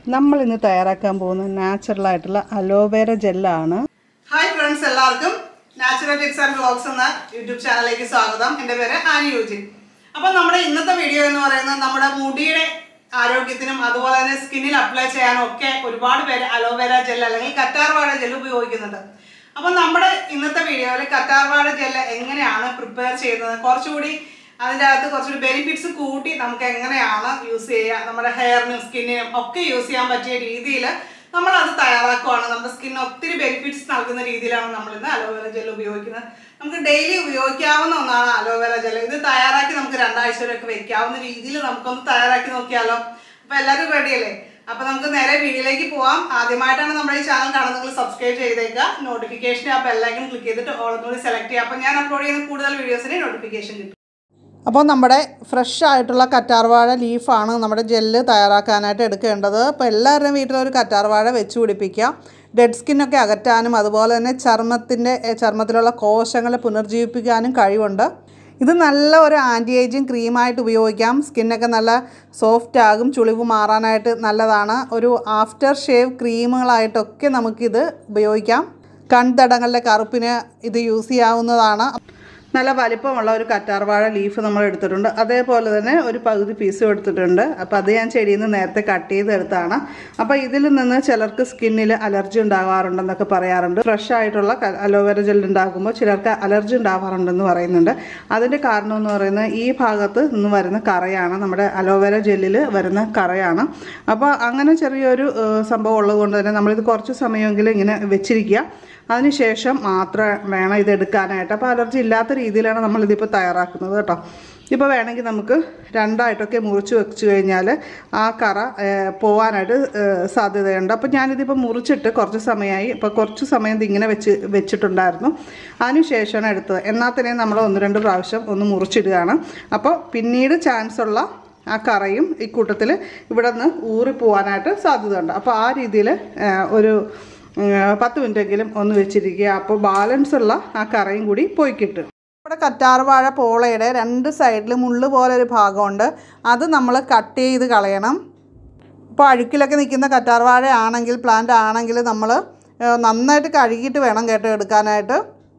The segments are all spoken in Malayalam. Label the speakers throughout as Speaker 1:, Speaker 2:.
Speaker 1: നമ്മൾ ഇന്ന് തയ്യാറാക്കാൻ പോകുന്ന നാച്ചുറൽ ആയിട്ടുള്ള അലോവേര ജെല്ലാണ്
Speaker 2: ഹായ് ഫ്രണ്ട്സ് എല്ലാവർക്കും നാച്ചുറൽ ടിപ്സ് ആൻഡ് വ്ളോഗ്സ് എന്ന യൂട്യൂബ് ചാനലിലേക്ക് സ്വാഗതം എൻ്റെ പേര് ആനി യൂജിൻ അപ്പോൾ നമ്മുടെ ഇന്നത്തെ വീഡിയോ എന്ന് പറയുന്നത് നമ്മുടെ മുടിയുടെ ആരോഗ്യത്തിനും അതുപോലെ തന്നെ സ്കിന്നിൽ അപ്ലൈ ചെയ്യാനും ഒക്കെ ഒരുപാട് പേര് അലോവേര ജെൽ അല്ലെങ്കിൽ കറ്റാർവാഴ ജെൽ ഉപയോഗിക്കുന്നുണ്ട് അപ്പോൾ നമ്മുടെ ഇന്നത്തെ വീഡിയോയിൽ കറ്റാർവാഴ ജെൽ എങ്ങനെയാണ് പ്രിപ്പയർ ചെയ്യുന്നത് കുറച്ചുകൂടി അതിൻ്റെ അകത്ത് കുറച്ചുകൂടി ബെനിഫിറ്റ്സ് കൂട്ടി നമുക്ക് എങ്ങനെയാണ് യൂസ് ചെയ്യുക നമ്മുടെ ഹെയറിനും സ്കിന്നിനും ഒക്കെ യൂസ് ചെയ്യാൻ പറ്റിയ രീതിയിൽ നമ്മൾ അത് തയ്യാറാക്കുവാണ് നമ്മുടെ സ്കിന്നിന് ഒത്തിരി ബെനിഫിറ്റ്സ് നൽകുന്ന രീതിയിലാണ് നമ്മൾ ഇന്ന് അലോവേര ജെൽ ഉപയോഗിക്കുന്നത് നമുക്ക് ഡെയിലി ഉപയോഗിക്കാവുന്ന ഒന്നാണ് അലോവേര ജെൽ ഇത് തയ്യാറാക്കി നമുക്ക് രണ്ടാഴ്ച വരെയൊക്കെ വെക്കാവുന്ന രീതിയിൽ നമുക്കൊന്ന് തയ്യാറാക്കി നോക്കിയാലോ അപ്പോൾ എല്ലാവരും റെഡിയല്ലേ അപ്പോൾ നമുക്ക് നേരെ വീഡിയോയിലേക്ക് പോവാം ആദ്യമായിട്ടാണ് നമ്മുടെ ഈ ചാനൽ കാണുന്നത് സബ്സ്ക്രൈബ് ചെയ്തേക്കുക നോട്ടിഫിക്കേഷൻ ആ ബെല്ലൈക്കൺ ക്ലിക്ക് ചെയ്തിട്ട് ഓൾ കൂടി സെലക്ട് ചെയ്യുക അപ്പോൾ ഞാൻ അപ്ലോഡ് ചെയ്യുന്ന കൂടുതൽ വീഡിയോസിന് നോട്ടിഫിക്കേഷൻ കിട്ടും
Speaker 1: അപ്പോൾ നമ്മുടെ ഫ്രഷ് ആയിട്ടുള്ള കറ്റാർവാഴ ലീഫാണ് നമ്മുടെ ജെല്ല് തയ്യാറാക്കാനായിട്ട് എടുക്കേണ്ടത് അപ്പോൾ എല്ലാവരുടെയും വീട്ടിലൊരു കറ്റാർവാഴ വെച്ച് പിടിപ്പിക്കുക ഡെഡ് സ്കിന്നൊക്കെ അകറ്റാനും അതുപോലെ തന്നെ ചർമ്മത്തിൻ്റെ ചർമ്മത്തിലുള്ള കോശങ്ങളെ പുനർജീവിപ്പിക്കാനും കഴിവുണ്ട് ഇത് നല്ല ഒരു ആൻറ്റി ഏജിങ് ക്രീമായിട്ട് ഉപയോഗിക്കാം സ്കിന്നൊക്കെ നല്ല സോഫ്റ്റ് ആകും ചുളിവ് മാറാനായിട്ട് നല്ലതാണ് ഒരു ആഫ്റ്റർ ഷേവ് ക്രീമുകളായിട്ടൊക്കെ നമുക്കിത് ഉപയോഗിക്കാം കൺതടങ്ങളുടെ കറുപ്പിന് ഇത് യൂസ് ചെയ്യാവുന്നതാണ് നല്ല വലിപ്പമുള്ള ഒരു കറ്റാർവാഴ ലീഫ് നമ്മൾ എടുത്തിട്ടുണ്ട് അതേപോലെ തന്നെ ഒരു പകുതി പീസും എടുത്തിട്ടുണ്ട് അപ്പോൾ അത് ഞാൻ ചെടിയിൽ നിന്ന് നേരത്തെ കട്ട് ചെയ്തെടുത്താണ് അപ്പോൾ ഇതിൽ നിന്ന് ചിലർക്ക് സ്കിന്നിൽ അലർജി ഉണ്ടാകാറുണ്ടെന്നൊക്കെ പറയാറുണ്ട് ഫ്രഷ് ആയിട്ടുള്ള അലോവേര ജെൽ ഉണ്ടാകുമ്പോൾ ചിലർക്ക് അലർജി ഉണ്ടാകാറുണ്ടെന്ന് പറയുന്നുണ്ട് അതിൻ്റെ കാരണം എന്ന് പറയുന്നത് ഈ ഭാഗത്ത് നിന്ന് വരുന്ന കറയാണ് നമ്മുടെ അലോവേര ജെല്ലിൽ വരുന്ന കറയാണ് അപ്പോൾ അങ്ങനെ ചെറിയൊരു ഏഹ്, സംഭവം ഉള്ളതുകൊണ്ട് തന്നെ നമ്മളിത് കുറച്ച് സമയമെങ്കിലും ഇങ്ങനെ വെച്ചിരിക്കുക അതിനുശേഷം മാത്രം വേണം ഇത് എടുക്കാനായിട്ട് അപ്പോൾ അലർജി ഇല്ലാത്ത രീതിയിലാണ് നമ്മളിതിപ്പോൾ തയ്യാറാക്കുന്നത് കേട്ടോ ഇപ്പോൾ വേണമെങ്കിൽ നമുക്ക് രണ്ടായിട്ടൊക്കെ മുറിച്ച് വെച്ച് കഴിഞ്ഞാൽ ആ കറ ഏഹ്, പോവാനായിട്ട് ഏഹ്, സാധ്യതയുണ്ട് അപ്പോൾ ഞാനിതിപ്പോൾ മുറിച്ചിട്ട് കുറച്ച് സമയമായി ഇപ്പോൾ കുറച്ച് സമയം ഇത് ഇങ്ങനെ വെച്ച് വെച്ചിട്ടുണ്ടായിരുന്നു അതിനുശേഷമാണ് എടുത്തത് എന്നാൽ തന്നെ നമ്മൾ ഒന്ന് രണ്ട് പ്രാവശ്യം ഒന്ന് മുറിച്ചിടുകയാണ് അപ്പോൾ പിന്നീട് ചാൻസ് ഉള്ള ആ കറയും ഈ കൂട്ടത്തിൽ ഇവിടെ നിന്ന് ഊറിപ്പോവാനായിട്ട് സാധ്യതയുണ്ട് അപ്പോൾ ആ രീതിയിൽ ഒരു ഉം, പത്ത് മിനിറ്റെങ്കിലും ഒന്ന് വെച്ചിരിക്കുക അപ്പോൾ ബാലൻസ് ഉള്ള ആ കറയും കൂടി പോയി കിട്ടും നമ്മുടെ കറ്റാർവാഴ പോളയുടെ രണ്ട് സൈഡിൽ മുള്ള് പോലെ ഒരു ഭാഗമുണ്ട് അത് നമ്മൾ കട്ട് ചെയ്ത് കളയണം ഇപ്പോൾ അഴുക്കിലൊക്കെ നിൽക്കുന്ന കറ്റാർവാഴ ആണെങ്കിൽ പ്ലാന്റ് ആണെങ്കിൽ നമ്മൾ നന്നായിട്ട് കഴുകിയിട്ട് വേണം കേട്ടോ എടുക്കാനായിട്ട്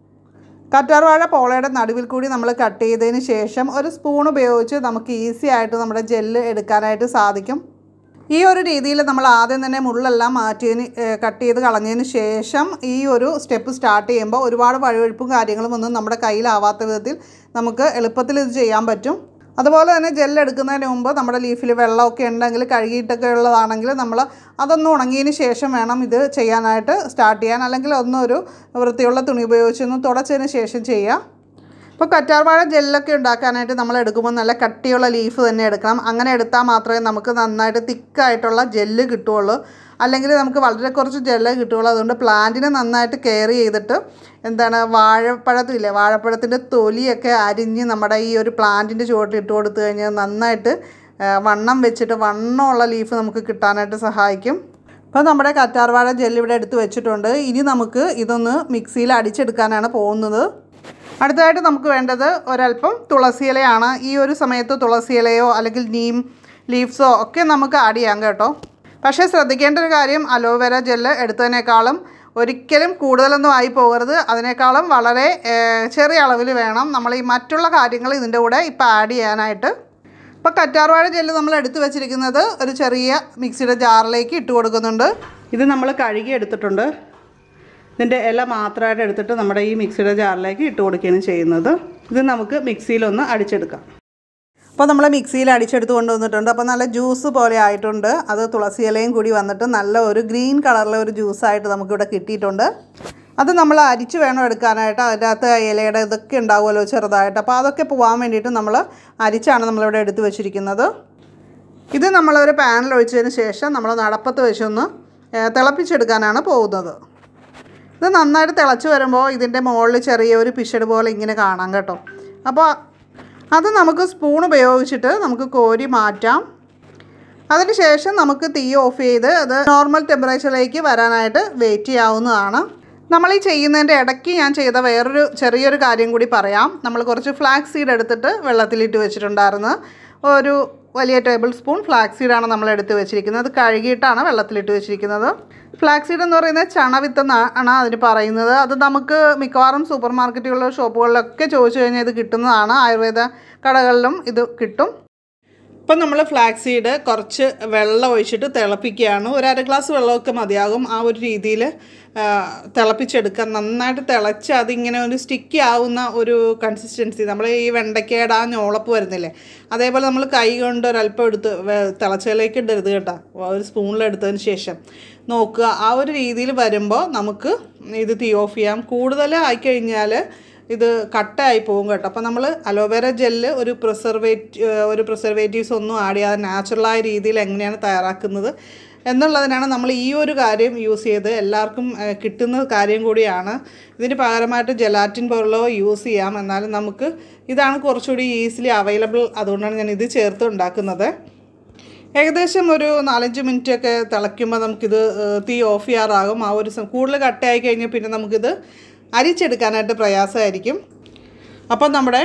Speaker 1: കറ്റാർവാഴ പോളയുടെ നടുവിൽ കൂടി നമ്മൾ കട്ട് ചെയ്തതിന് ശേഷം ഒരു സ്പൂൺ ഉപയോഗിച്ച് നമുക്ക് ഈസി ആയിട്ട് നമ്മുടെ ജെല്ല് എടുക്കാനായിട്ട് സാധിക്കും ഈ ഒരു രീതിയിൽ നമ്മൾ ആദ്യം തന്നെ മുള്ളെല്ലാം മാറ്റിയതിന് ഏഹ് കട്ട് ചെയ്ത് കളഞ്ഞതിന് ശേഷം ഈ ഒരു സ്റ്റെപ്പ് സ്റ്റാർട്ട് ചെയ്യുമ്പോൾ ഒരുപാട് വഴുവഴുപ്പും കാര്യങ്ങളും ഒന്നും നമ്മുടെ കയ്യിലാവാത്ത വിധത്തിൽ നമുക്ക് എളുപ്പത്തിൽ ഇത് ചെയ്യാൻ പറ്റും അതുപോലെ തന്നെ ജെല്ല് എടുക്കുന്നതിന് മുമ്പ് നമ്മുടെ ലീഫിൽ വെള്ളമൊക്കെ ഉണ്ടെങ്കിൽ കഴുകിയിട്ടൊക്കെ ഉള്ളതാണെങ്കിൽ നമ്മൾ അതൊന്ന് ഉണങ്ങിയതിന് ശേഷം വേണം ഇത് ചെയ്യാനായിട്ട് സ്റ്റാർട്ട് ചെയ്യാൻ അല്ലെങ്കിൽ ഒന്നൊരു വൃത്തിയുള്ള തുണി ഉപയോഗിച്ചൊന്ന് തുടച്ചതിന് ശേഷം ചെയ്യുക ഇപ്പോൾ കറ്റാർവാഴ ജെല്ലൊക്കെ ഉണ്ടാക്കാനായിട്ട് നമ്മൾ എടുക്കുമ്പോൾ നല്ല കട്ടിയുള്ള ലീഫ് തന്നെ എടുക്കണം അങ്ങനെ എടുത്താൽ മാത്രമേ നമുക്ക് നന്നായിട്ട് തിക്കായിട്ടുള്ള ജെല്ല് കിട്ടുകയുള്ളൂ അല്ലെങ്കിൽ നമുക്ക് വളരെ കുറച്ച് ജെല്ല് കിട്ടുകയുള്ളൂ അതുകൊണ്ട് പ്ലാന്റിനെ നന്നായിട്ട് കെയർ ചെയ്തിട്ട് എന്താണ് വാഴപ്പഴത്തില്ലേ വാഴപ്പഴത്തിൻ്റെ തൊലിയൊക്കെ അരിഞ്ഞ് നമ്മുടെ ഈ ഒരു പ്ലാന്റിൻ്റെ ചുവട്ടിൽ ഇട്ട് കൊടുത്തു കഴിഞ്ഞാൽ നന്നായിട്ട് ആ, വണ്ണം വെച്ചിട്ട് വണ്ണമുള്ള ലീഫ് നമുക്ക് കിട്ടാനായിട്ട് സഹായിക്കും അപ്പോൾ നമ്മുടെ കറ്റാർവാഴ ജെല്ല് ഇവിടെ എടുത്ത് വെച്ചിട്ടുണ്ട് ഇനി നമുക്ക് ഇതൊന്ന് മിക്സിയിൽ അടിച്ചെടുക്കാനാണ് പോകുന്നത് അടുത്തതായിട്ട് നമുക്ക് വേണ്ടത് ഒരല്പം തുളസി ഇലയാണ് ഈ ഒരു സമയത്ത് തുളസി ഇലയോ അല്ലെങ്കിൽ നീം ലീവ്സോ ഒക്കെ നമുക്ക് ആഡ് ചെയ്യാം കേട്ടോ പക്ഷേ ശ്രദ്ധിക്കേണ്ട ഒരു കാര്യം അലോവേര ജെല്ല് എടുത്തതിനേക്കാളും ഒരിക്കലും കൂടുതലൊന്നും ആയി പോകരുത് അതിനേക്കാളും വളരെ ഏഹ്, ചെറിയ അളവിൽ വേണം നമ്മൾ ഈ മറ്റുള്ള കാര്യങ്ങൾ ഇതിൻ്റെ കൂടെ ഇപ്പോൾ ആഡ് ചെയ്യാനായിട്ട് ഇപ്പോൾ കറ്റാർവാഴ ജെല്ല് നമ്മൾ എടുത്തു വെച്ചിരിക്കുന്നത് ഒരു ചെറിയ മിക്സിയുടെ ജാറിലേക്ക് ഇട്ട് കൊടുക്കുന്നുണ്ട് ഇത് നമ്മൾ കഴുകി എടുത്തിട്ടുണ്ട് ഇതിൻ്റെ ഇല മാത്രമായിട്ട് എടുത്തിട്ട് നമ്മുടെ ഈ മിക്സിയുടെ ജാറിലേക്ക് ഇട്ട് കൊടുക്കുകയാണ് ചെയ്യുന്നത് ഇത് നമുക്ക് മിക്സിയിലൊന്ന് അടിച്ചെടുക്കാം അപ്പോൾ നമ്മൾ മിക്സിയിൽ അടിച്ചെടുത്ത് കൊണ്ടുവന്നിട്ടുണ്ട് അപ്പോൾ നല്ല ജ്യൂസ് പോലെ ആയിട്ടുണ്ട് അത് തുളസി ഇലയും കൂടി വന്നിട്ട് നല്ല ഒരു ഗ്രീൻ കളറിലെ ഒരു ജ്യൂസായിട്ട് നമുക്കിവിടെ കിട്ടിയിട്ടുണ്ട് അത് നമ്മൾ അരിച്ച് വേണം എടുക്കാനായിട്ട് അതിൻ്റെ അകത്ത് ഇലയുടെ ഇതൊക്കെ ഉണ്ടാവുമല്ലോ ചെറുതായിട്ട് അപ്പോൾ അതൊക്കെ പോകാൻ വേണ്ടിയിട്ട് നമ്മൾ അരിച്ചാണ് നമ്മളിവിടെ എടുത്ത് വെച്ചിരിക്കുന്നത് ഇത് നമ്മളൊരു പാനിൽ ഒഴിച്ചതിന് ശേഷം നമ്മൾ നടപ്പത്ത് വെച്ചൊന്ന് ഏ, തിളപ്പിച്ചെടുക്കാനാണ് പോകുന്നത് ഇത് നന്നായിട്ട് തിളച്ച് വരുമ്പോൾ ഇതിൻ്റെ മുകളിൽ ചെറിയൊരു പിശട് പോലെ ഇങ്ങനെ കാണാം കേട്ടോ അപ്പോൾ അത് നമുക്ക് സ്പൂൺ ഉപയോഗിച്ചിട്ട് നമുക്ക് കോരി മാറ്റാം അതിനുശേഷം നമുക്ക് തീ ഓഫ് ചെയ്ത് അത് നോർമൽ ടെമ്പറേച്ചറിലേക്ക് വരാനായിട്ട് വെയിറ്റ് ചെയ്യാവുന്നതാണ് നമ്മൾ ഈ ചെയ്യുന്നതിൻ്റെ ഇടയ്ക്ക് ഞാൻ ചെയ്ത വേറൊരു ചെറിയൊരു കാര്യം കൂടി പറയാം നമ്മൾ കുറച്ച് ഫ്ലാക്സ് സീഡ് എടുത്തിട്ട് വെള്ളത്തിലിട്ട് വെച്ചിട്ടുണ്ടായിരുന്നു ഒരു വലിയ ടേബിൾ സ്പൂൺ ഫ്ലാക്സീഡാണ് നമ്മൾ എടുത്ത് വെച്ചിരിക്കുന്നത് അത് കഴുകിയിട്ടാണ് വെള്ളത്തിലിട്ട് വെച്ചിരിക്കുന്നത് ഫ്ലാക്സീഡ് എന്ന് പറയുന്നത് ചണവിത്ത് എന്നാ- ആണ് അതിന് പറയുന്നത് അത് നമുക്ക് മിക്കവാറും സൂപ്പർ മാർക്കറ്റുകളിലോ ഷോപ്പുകളിലൊക്കെ ചോദിച്ചു കഴിഞ്ഞാൽ ഇത് കിട്ടുന്നതാണ് ആയുർവേദ കടകളിലും ഇത് കിട്ടും ഇപ്പം നമ്മൾ ഫ്ലാക്സീഡ് കുറച്ച് വെള്ളം ഒഴിച്ചിട്ട് തിളപ്പിക്കുകയാണ് ഒരു അര ഗ്ലാസ് വെള്ളമൊക്കെ മതിയാകും ആ ഒരു രീതിയിൽ തിളപ്പിച്ചെടുക്കുക നന്നായിട്ട് തിളച്ച് അതിങ്ങനെ ഒരു സ്റ്റിക്കി ആവുന്ന ഒരു കൺസിസ്റ്റൻസി നമ്മൾ ഈ വെണ്ടയ്ക്കയുടെ ആ ഞോളപ്പ് വരുന്നില്ലേ അതേപോലെ നമ്മൾ കൈ കൊണ്ട് ഒരല്പം എടുത്ത് വെ- തിളച്ചതിലേക്ക് ഇടരുത് കേട്ടോ ഒരു സ്പൂണിലെടുത്തതിന് ശേഷം നോക്കുക ആ ഒരു രീതിയിൽ വരുമ്പോൾ നമുക്ക് ഇത് തീ ഓഫ് ചെയ്യാം കൂടുതൽ ആയിക്കഴിഞ്ഞാൽ ഇത് കട്ടായി പോകും കേട്ടോ അപ്പോൾ നമ്മൾ അലോവേര ജെല്ല് ഒരു പ്രിസർവേറ്റ് ഒരു പ്രിസർവേറ്റീവ്സ് ഒന്നും ആഡ് ചെയ്യാതെ നാച്ചുറലായ രീതിയിൽ എങ്ങനെയാണ് തയ്യാറാക്കുന്നത് എന്നുള്ളതിനാണ് നമ്മൾ ഈ ഒരു കാര്യം യൂസ് ചെയ്ത് എല്ലാവർക്കും ഏഹ്, കിട്ടുന്ന കാര്യം കൂടിയാണ് ഇതിന് പകരമായിട്ട് ജെലാറ്റിൻ പോലുള്ളവ യൂസ് ചെയ്യാം എന്നാലും നമുക്ക് ഇതാണ് കുറച്ചുകൂടി ഈസിലി അവൈലബിൾ അതുകൊണ്ടാണ് ഞാൻ ഇത് ചേർത്ത് ഉണ്ടാക്കുന്നത് ഏകദേശം ഒരു നാലഞ്ച് മിനിറ്റ് ഒക്കെ തിളയ്ക്കുമ്പോൾ നമുക്കിത് ഏഹ്, തീ ഓഫ് ചെയ്യാറാകും ആ ഒരു സം- കൂടുതൽ കട്ടയായി കഴിഞ്ഞാൽ പിന്നെ നമുക്കിത് അരിച്ചെടുക്കാനായിട്ട് പ്രയാസമായിരിക്കും അപ്പം നമ്മുടെ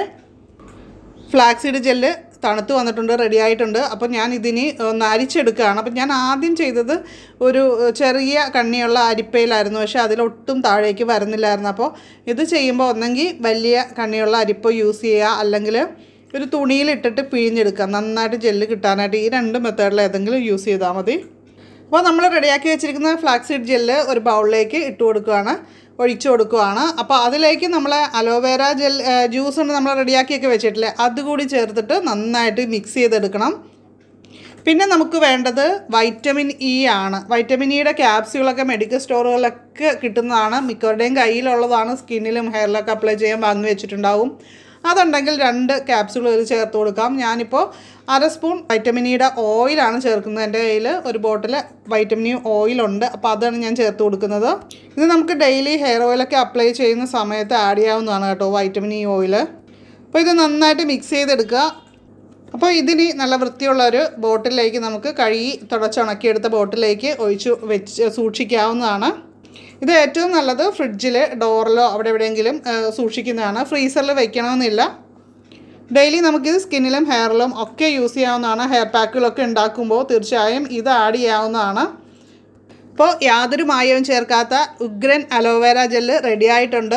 Speaker 1: ഫ്ലാക്സീഡ് ജെല്ല് തണുത്ത് വന്നിട്ടുണ്ട് റെഡി ആയിട്ടുണ്ട് അപ്പോൾ ഞാൻ ഇതിനി ഒന്ന് അരിച്ചെടുക്കുകയാണ് അപ്പം ഞാൻ ആദ്യം ചെയ്തത് ഒരു ചെറിയ കണ്ണിയുള്ള അരിപ്പയിലായിരുന്നു പക്ഷേ അതിലൊട്ടും താഴേക്ക് വരുന്നില്ലായിരുന്നു അപ്പോൾ ഇത് ചെയ്യുമ്പോൾ ഒന്നെങ്കിൽ വലിയ കണ്ണിയുള്ള അരിപ്പ യൂസ് ചെയ്യുക അല്ലെങ്കിൽ ഒരു തുണിയിലിട്ടിട്ട് പിഴിഞ്ഞെടുക്കുക നന്നായിട്ട് ജെല്ല് കിട്ടാനായിട്ട് ഈ രണ്ട് മെത്തേഡിൽ ഏതെങ്കിലും യൂസ് ചെയ്താൽ മതി അപ്പോൾ നമ്മൾ റെഡിയാക്കി വെച്ചിരിക്കുന്ന ഫ്ലാക്സീഡ് ജെല്ല് ഒരു ബൗളിലേക്ക് ഇട്ട് കൊടുക്കുകയാണ് ഒഴിച്ചു കൊടുക്കുകയാണ് അപ്പോൾ അതിലേക്ക് നമ്മൾ അലോവേര ജെൽ ജ്യൂസ് ഉണ്ട് നമ്മൾ റെഡിയാക്കിയൊക്കെ വെച്ചിട്ടില്ലേ അതുകൂടി ചേർത്തിട്ട് നന്നായിട്ട് മിക്സ് ചെയ്തെടുക്കണം പിന്നെ നമുക്ക് വേണ്ടത് വൈറ്റമിൻ ഇ ആണ് വൈറ്റമിൻ ഇയുടെ ക്യാപ്സ്യൂളൊക്കെ മെഡിക്കൽ സ്റ്റോറുകളിലൊക്കെ കിട്ടുന്നതാണ് മിക്കവരുടെയും കയ്യിലുള്ളതാണ് സ്കിന്നിലും ഹെയറിലൊക്കെ അപ്ലൈ ചെയ്യാൻ വാങ്ങി വെച്ചിട്ടുണ്ടാവും അതുണ്ടെങ്കിൽ രണ്ട് ക്യാപ്സ്യൂൾ ഇതിൽ ചേർത്ത് കൊടുക്കാം ഞാനിപ്പോൾ അര സ്പൂൺ വൈറ്റമിൻ ഇയുടെ ഓയിലാണ് ചേർക്കുന്നത് എൻ്റെ കയ്യിൽ ഒരു ബോട്ടിൽ വൈറ്റമിൻ ഇ ഓയിലുണ്ട് അപ്പോൾ അതാണ് ഞാൻ ചേർത്ത് കൊടുക്കുന്നത് ഇത് നമുക്ക് ഡെയിലി ഹെയർ ഓയിലൊക്കെ അപ്ലൈ ചെയ്യുന്ന സമയത്ത് ആഡ് ചെയ്യാവുന്നതാണ് കേട്ടോ വൈറ്റമിൻ ഇ ഓയിൽ അപ്പോൾ ഇത് നന്നായിട്ട് മിക്സ് ചെയ്തെടുക്കുക അപ്പോൾ ഇതിന് നല്ല വൃത്തിയുള്ള ഒരു ബോട്ടിലേക്ക് നമുക്ക് കഴുകി തുടച്ചുണക്കിയെടുത്ത ബോട്ടിലേക്ക് ഒഴിച്ച് വെച്ച് സൂക്ഷിക്കാവുന്നതാണ് ഇത് ഏറ്റവും നല്ലത് ഫ്രിഡ്ജിൽ ഡോറിലോ അവിടെ എവിടെയെങ്കിലും ആ, സൂക്ഷിക്കുന്നതാണ് ഫ്രീസറിൽ വെക്കണമെന്നില്ല ഡെയിലി നമുക്കിത് സ്കിന്നിലും ഹെയറിലും ഒക്കെ യൂസ് ചെയ്യാവുന്നതാണ് ഹെയർ പാക്കുകളൊക്കെ ഉണ്ടാക്കുമ്പോൾ തീർച്ചയായും ഇത് ആഡ് ചെയ്യാവുന്നതാണ് ഇപ്പോൾ യാതൊരു മായവും ചേർക്കാത്ത ഉഗ്രൻ അലോവേര ജെല്ല് റെഡി ആയിട്ടുണ്ട്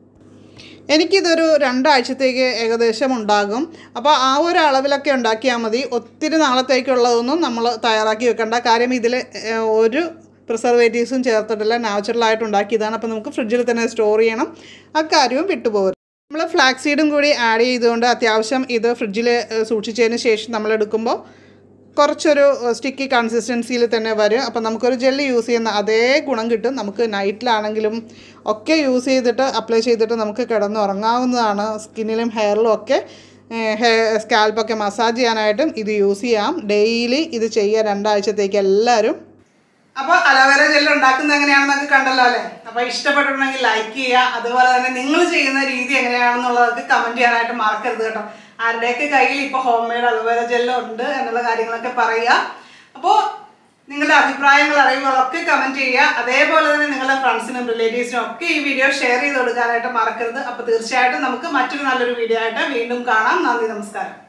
Speaker 1: എനിക്കിതൊരു രണ്ടാഴ്ചത്തേക്ക് ഏകദേശം ഉണ്ടാകും അപ്പോൾ ആ ഒരു അളവിലൊക്കെ ഉണ്ടാക്കിയാൽ മതി ഒത്തിരി നാളത്തേക്കുള്ളതൊന്നും നമ്മൾ തയ്യാറാക്കി വെക്കേണ്ട കാര്യം ഇതിൽ ഒരു പ്രിസർവേറ്റീവ്സും ചേർത്തിട്ടില്ല നാച്ചുറലായിട്ട് ഉണ്ടാക്കിയതാണ് അപ്പോൾ നമുക്ക് ഫ്രിഡ്ജിൽ തന്നെ സ്റ്റോർ ചെയ്യണം അക്കാര്യവും വിട്ടുപോകരുത് നമ്മൾ ഫ്ലാക്സീഡും കൂടി ആഡ് ചെയ്തുകൊണ്ട് അത്യാവശ്യം ഇത് ഫ്രിഡ്ജിൽ സൂക്ഷിച്ചതിന് ശേഷം നമ്മൾ എടുക്കുമ്പോൾ കുറച്ചൊരു സ്റ്റിക്കി കൺസിസ്റ്റൻസിയിൽ തന്നെ വരും അപ്പോൾ നമുക്കൊരു ജെല്ല് യൂസ് ചെയ്യുന്ന അതേ ഗുണം കിട്ടും നമുക്ക് നൈറ്റിലാണെങ്കിലും ഒക്കെ യൂസ് ചെയ്തിട്ട് അപ്ലൈ ചെയ്തിട്ട് നമുക്ക് കിടന്നുറങ്ങാവുന്നതാണ് സ്കിന്നിലും ഹെയറിലും ഒക്കെ ഹെയർ സ്കാൽപ്പൊക്കെ മസാജ് ചെയ്യാനായിട്ടും ഇത് യൂസ് ചെയ്യാം ഡെയിലി ഇത് ചെയ്യുക രണ്ടാഴ്ചത്തേക്ക് എല്ലാവരും
Speaker 2: അപ്പൊ അലോവേര ജെല്ല് ഉണ്ടാക്കുന്നത് എങ്ങനെയാണെന്നൊക്കെ കണ്ടല്ലോ അല്ലേ അപ്പൊ ഇഷ്ടപ്പെട്ടിട്ടുണ്ടെങ്കിൽ ലൈക്ക് ചെയ്യുക അതുപോലെ തന്നെ നിങ്ങൾ ചെയ്യുന്ന രീതി എങ്ങനെയാണെന്നുള്ളതൊക്കെ കമന്റ് ചെയ്യാനായിട്ട് മറക്കരുത് കേട്ടോ ആരുടെയൊക്കെ കയ്യിൽ ഇപ്പൊ ഹോം മെയ്ഡ് അലോവേര ജെല്ല് ഉണ്ട് എന്നുള്ള കാര്യങ്ങളൊക്കെ പറയുക അപ്പോൾ നിങ്ങളുടെ അഭിപ്രായങ്ങൾ അറിവുകളൊക്കെ കമന്റ് ചെയ്യുക അതേപോലെ തന്നെ നിങ്ങളുടെ ഫ്രണ്ട്സിനും റിലേറ്റീവ്സിനും ഒക്കെ ഈ വീഡിയോ ഷെയർ ചെയ്ത് കൊടുക്കാനായിട്ട് മറക്കരുത് അപ്പോൾ തീർച്ചയായിട്ടും നമുക്ക് മറ്റൊരു നല്ലൊരു വീഡിയോ ആയിട്ട് വീണ്ടും കാണാം നന്ദി നമസ്കാരം